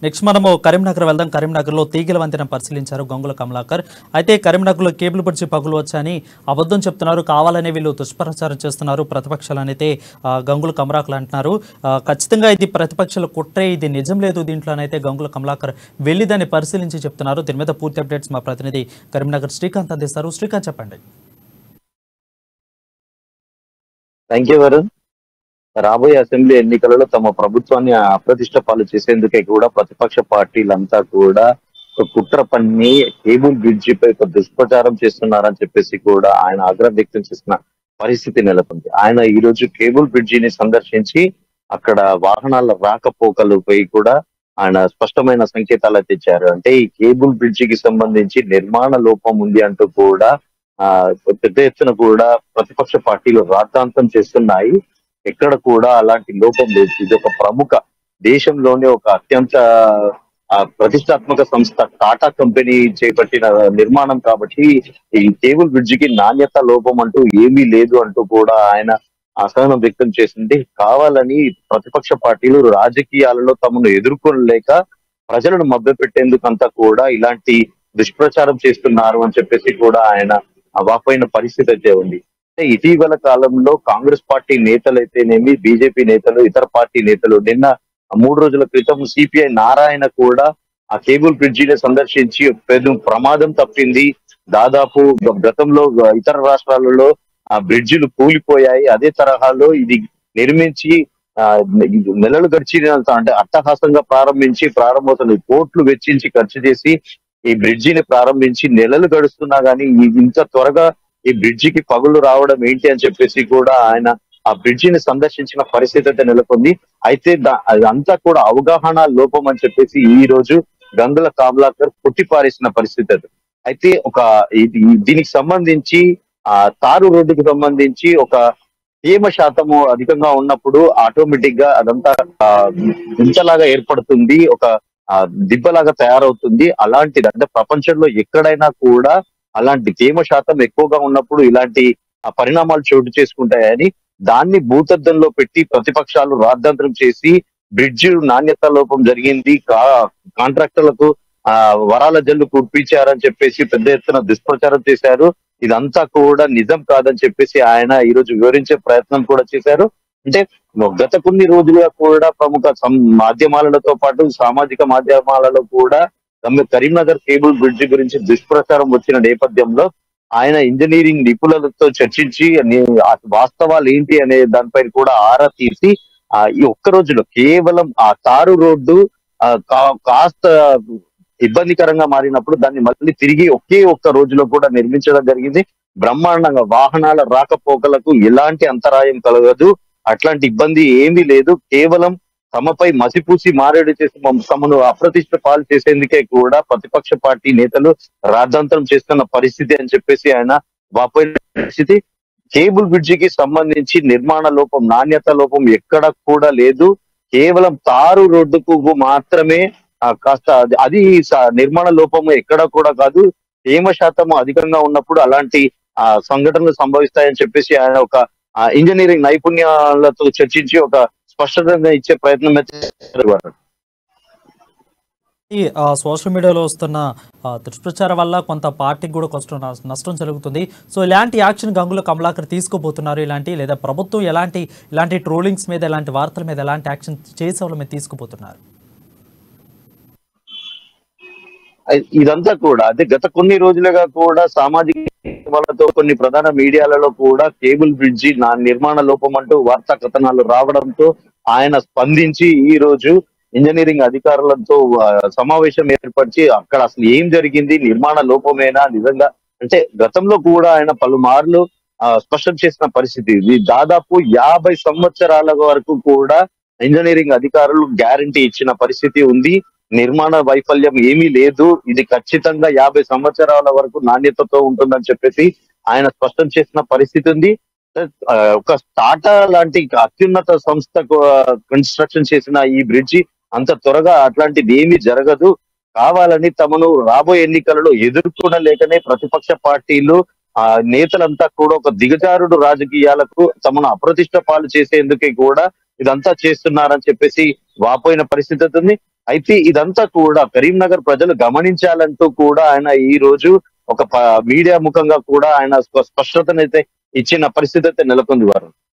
Next మనము కరీంనగర్ వెళ్దాం కరీంనగర్లో తీగల వంతెన పరిశీలించారు గంగుల కమలాకర్ అయితే కరీంనగర్లో కేబుల్ బ్రిడ్జి పగులు వచ్చాయని అబద్ధం చెప్తున్నారు కావాలనే వీళ్ళు దుష్ప్రచారం చేస్తున్నారు ప్రతిపక్షాలనైతే ఆ, గంగుల కమలాకర్ అంటున్నారు ఆ, ఖచ్చితంగా ఇది ప్రతిపక్షాల కుట్రే ఇది నిజం లేదు దీంట్లోనైతే గంగుల కమలాకర్ వెళ్ళి దాన్ని పరిశీలించి చెప్తున్నారు దీని మీద పూర్తి అప్డేట్స్ మా ప్రతినిధి కరీంనగర్ శ్రీకాంత్ అందిస్తారు శ్రీకాంత్ చెప్పండి థ్యాంక్ యూ వరుణ్ రాబోయే అసెంబ్లీ ఎన్నికలలో తమ ప్రభుత్వాన్ని అప్రతిష్ట పాలు చేసేందుకే కూడా ప్రతిపక్ష పార్టీలంతా కూడా ఒక కుట్ర పన్ని కేబుల్ బ్రిడ్జి పై ఒక దుష్ప్రచారం చేస్తున్నారని చెప్పేసి కూడా ఆయన ఆగ్రహం వ్యక్తం చేసిన పరిస్థితి నెలకొంది ఆయన ఈ రోజు కేబుల్ బ్రిడ్జిని సందర్శించి అక్కడ వాహనాల రాకపోకలపై కూడా ఆయన స్పష్టమైన సంకేతాలు అయితే ఇచ్చారు అంటే ఈ కేబుల్ బ్రిడ్జికి సంబంధించి నిర్మాణ లోపం ఉంది అంటూ కూడా ఆ పెద్ద ఎత్తున కూడా ప్రతిపక్ష పార్టీలు రాద్ధాంతం చేస్తున్నాయి ఎక్కడ కూడా అలాంటి లోపం లేదు ఇది ఒక ప్రముఖ దేశంలోనే ఒక అత్యంత ఆ, ప్రతిష్టాత్మక సంస్థ టాటా కంపెనీ చేపట్టిన నిర్మాణం కాబట్టి ఈ కేబుల్ బ్రిడ్జికి నాణ్యత లోపం అంటూ ఏమీ లేదు అంటూ కూడా ఆయన అసహనం వ్యక్తం చేసింది కావాలని ప్రతిపక్ష పార్టీలు రాజకీయాలలో తమను ఎదుర్కొనలేక ప్రజలను మభ్యపెట్టేందుకు అంతా కూడా ఇలాంటి దుష్ప్రచారం చేస్తున్నారు అని చెప్పేసి కూడా ఆయన వాపోయిన పరిస్థితి అయితే ఉంది అంటే ఇటీవల కాలంలో కాంగ్రెస్ పార్టీ నేతలైతేనేమి బీజేపీ నేతలు ఇతర పార్టీ నేతలు నిన్న మూడు రోజుల క్రితం సిపిఐ నారాయణ కూడా ఆ కేబుల్ బ్రిడ్జిని సందర్శించి పెద్ద ప్రమాదం తప్పింది దాదాపు గ- గతంలో ఇతర రాష్ట్రాలలో ఆ బ్రిడ్జిలు కూలిపోయాయి అదే తరహాలో ఇది నిర్మించి ఆ ఇది నెలలు గడిచిన అంటే అట్టహాసంగా ప్రారంభించి ప్రారంభమవుతుంది కోట్లు వెచ్చించి ఖర్చు చేసి ఈ బ్రిడ్జిని ప్రారంభించి నెలలు గడుస్తున్నా గానీ ఈ- ఇంత త్వరగా ఈ బ్రిడ్జికి పగులు రావడం ఏంటి అని చెప్పేసి కూడా ఆయన ఆ బ్రిడ్జిని సందర్శించిన పరిస్థితి అయితే నెలకొంది అయితే దా- అదంతా కూడా అవగాహన లోపం అని చెప్పేసి ఈ రోజు గంగుల కామలాకర్ కొట్టిపారేసిన పరిస్థితి అది అయితే ఒక ఇది దీనికి సంబంధించి ఆ తారు రోడ్డుకి సంబంధించి ఒక తేమ శాతము అధికంగా ఉన్నప్పుడు ఆటోమేటిక్ గా అదంతా ఆ, గుంతలాగా ఏర్పడుతుంది ఒక ఆ, దిబ్బలాగా తయారవుతుంది అలాంటిది అంటే ప్రపంచంలో ఎక్కడైనా కూడా అలాంటి తేమ శాతం ఎక్కువగా ఉన్నప్పుడు ఇలాంటి ఆ, పరిణామాలు చోటు చేసుకుంటాయని దాన్ని భూతద్దంలో పెట్టి ప్రతిపక్షాలు రాద్ధాంతరం చేసి బ్రిడ్జ్ నాణ్యత లోపం జరిగింది కా- కాంట్రాక్టర్లకు ఆ వరాల జల్లు కురిపించారని చెప్పేసి పెద్ద ఎత్తున దుష్ప్రచారం చేశారు ఇదంతా కూడా నిజం కాదని చెప్పేసి ఆయన ఈ రోజు వివరించే ప్రయత్నం కూడా చేశారు అంటే గత కొన్ని రోజులుగా కూడా ప్రముఖ సం- మాధ్యమాలతో పాటు సామాజిక మాధ్యమాలలో కూడా తమ కరీంనగర్ కేబుల్ బ్రిడ్జ్ గురించి దుష్ప్రచారం వచ్చిన నేపథ్యంలో ఆయన ఇంజనీరింగ్ నిపుణులతో చర్చించి ని- ఆ వాస్తవాలు ఏంటి అనే దానిపైన కూడా ఆరా తీసి ఆ ఈ ఒక్క రోజులో కేవలం ఆ తారు రోడ్డు ఆ, కా- కాస్త ఇబ్బందికరంగా మారినప్పుడు దాన్ని మళ్ళీ తిరిగి ఒకే ఒక్క రోజులో కూడా నిర్మించడం జరిగింది బ్రహ్మాండంగా వాహనాల రాకపోకలకు ఎలాంటి అంతరాయం కలగదు అట్లాంటి ఇబ్బంది ఏమీ లేదు కేవలం తమపై మసిపూసి మారేడు చేసి మమ్- తమను అప్రతిష్ట పాలు చేసేందుకే కూడా ప్రతిపక్ష పార్టీ నేతలు రాద్ధాంతరం చేస్తున్న పరిస్థితి అని చెప్పేసి ఆయన వాపోయిన పరిస్థితి కేబుల్ బ్రిడ్జికి సంబంధించి నిర్మాణ లోపం నాణ్యత లోపం ఎక్కడ కూడా లేదు కేవలం తారు రోడ్డుకు మాత్రమే ఆ, కాస్త అది- అది స- నిర్మాణ లోపము ఎక్కడ కూడా కాదు తేమ శాతం అధికంగా ఉన్నప్పుడు అలాంటి ఆ సంఘటనలు సంభవిస్తాయని చెప్పేసి ఆయన ఒక ఆ, ఇంజనీరింగ్ నైపుణ్యాలతో చర్చించి ఒక స్పష్టంగా ఇచ్చే ప్రయత్నం అయితే చేశారు. ఈ ఆ, సోషల్ మీడియాలో వస్తున్న ఆ, దుష్ప్రచారం వల్ల కొంత పార్టీకి కూడా కొంచెం నస్- నష్టం జరుగుతుంది సో ఇలాంటి యాక్షన్ గంగుల కమలాకర్ తీసుకోబోతున్నారు ఇలాంటి లేదా ప్రభుత్వం ఎలాంటి ఇలాంటి ట్రోలింగ్స్ మీద ఇలాంటి వార్తల మీద ఎలాంటి యాక్షన్ చేసే వాళ్ళ మీద తీసుకుపోతున్నారు ఐ- ఇదంతా కూడా అదే గత కొన్ని రోజులుగా కూడా సామాజిక మాధ్యమాలతో కొన్ని ప్రధాన మీడియాలలో కూడా కేబుల్ బ్రిడ్జి నా నిర్మాణ లోపం అంటూ వార్తా కథనాలు రావడంతో ఆయన స్పందించి ఈ రోజు ఇంజనీరింగ్ అధికారులతో ఆ, సమావేశం ఏర్పరిచి అక్కడ అసలు ఏం జరిగింది నిర్మాణ లోపమేనా నిజంగా అంటే గతంలో కూడా ఆయన పలుమార్లు ఆ, స్పష్టం చేసిన పరిస్థితి ఇది దాదాపు యాభై సంవత్సరాల వరకు కూడా ఇంజనీరింగ్ అధికారులు గ్యారంటీ ఇచ్చిన పరిస్థితి ఉంది నిర్మాణ వైఫల్యం ఏమీ లేదు ఇది ఖచ్చితంగా యాభై సంవత్సరాల వరకు నాణ్యతతో ఉంటుందని చెప్పేసి ఆయన స్పష్టం చేసిన పరిస్థితి ఉంది ఆ, ఒక టాటా లాంటి అత్యున్నత సంస్థ కన్స్ట్రక్షన్ చేసిన ఈ బ్రిడ్జి అంత త్వరగా అట్లాంటిది ఏమీ జరగదు కావాలని తమను రాబోయే ఎన్నికలలో ఎదుర్కొనలేకనే ప్రతిపక్ష పార్టీలు ఆ నేతలంతా కూడా ఒక దిగజారుడు రాజకీయాలకు తమను అప్రతిష్ట పాలు చేసేందుకే కూడా ఇదంతా చేస్తున్నారని చెప్పేసి వాపోయిన పరిస్థితి ఉంది అయితే ఇదంతా కూడా కరీంనగర్ ప్రజలు గమనించాలంటూ కూడా ఆయన ఈ రోజు ఒక ప- మీడియా ముఖంగా కూడా ఆయన స్ప- స్పష్టతనైతే ఇచ్చిన పరిస్థితి అయితే నెలకొంది వారు